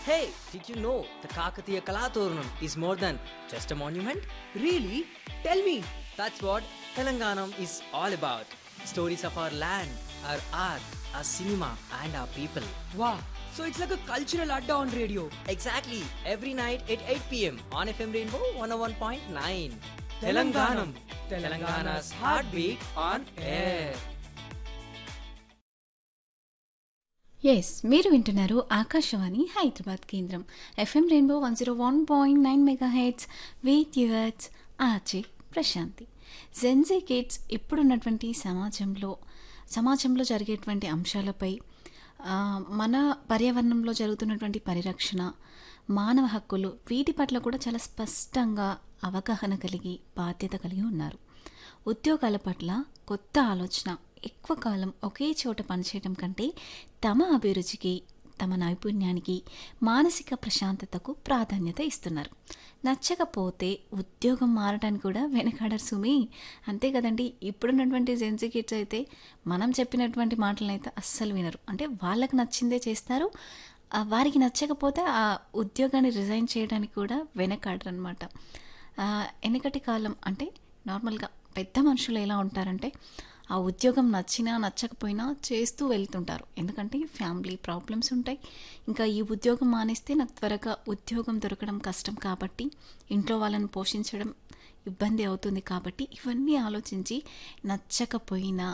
Hey, did you know the Kakatiya Kalaturnam is more than just a monument? Really? Tell me. That's what Telanganam is all about. Stories of our land, our art, our cinema, and our people. Wow. So it's like a cultural adda on radio. Exactly, every night at 8 pm on FM Rainbow 101.9. Telanganam. Telangana's heartbeat on air. Yes మీరు వింటున్నారు ఆకాశవాణి హైదరాబాద్ కేంద్రం FM rainbow one zero one point nine mega hits with yours RJ Prashanthi Gen Z kids ఇప్పుడున్నటువంటి సమాజంలో సమాజంలో జరిగేటువంటి అంశాలపై ఆ, మన పర్యావరణంలో జరుగుతున్నటువంటి పరిరక్షణ మానవ హక్కులు వీటి పట్ల కూడా చాలా స్పష్టంగా అవగాహన కలిగి బాధ్యత కలిగి ఉన్నారు ఉద్యోగాల పట్ల కొత్త ఆలోచన ఎక్కువ కాలం ఒకే చోట పనిచేయడం కంటే తమ అభిరుచికి తమ నైపుణ్యానికి మానసిక ప్రశాంతతకు ప్రాధాన్యత ఇస్తున్నారు నచ్చకపోతే ఉద్యోగం మారడానికి కూడా వెనకాడరు సుమి అంతే కదండి ఇప్పుడున్నటువంటి జెన్సీ కిడ్స్ అయితే మనం చెప్పినటువంటి మాటలను అయితే అస్సలు వినరు అంటే వాళ్ళకి నచ్చిందే చేస్తారు ఆ వారికి నచ్చకపోతే ఆ ఉద్యోగాన్ని రిజైన్ చేయడానికి కూడా వెనకాడరు అనమాట వెనకటి కాలం అంటే నార్మల్గా పెద్ద మనుషులు ఎలా ఉంటారంటే ఆ ఉద్యోగం నచ్చినా నచ్చకపోయినా చేస్తూ వెళ్తుంటారు ఎందుకంటే ఫ్యామిలీ ప్రాబ్లమ్స్ ఉంటాయి ఇంకా ఈ ఉద్యోగం మానేస్తే నాకు త్వరగా ఉద్యోగం దొరకడం కష్టం కాబట్టి ఇంట్లో వాళ్ళని పోషించడం ఇబ్బంది అవుతుంది కాబట్టి ఇవన్నీ ఆలోచించి నచ్చకపోయినా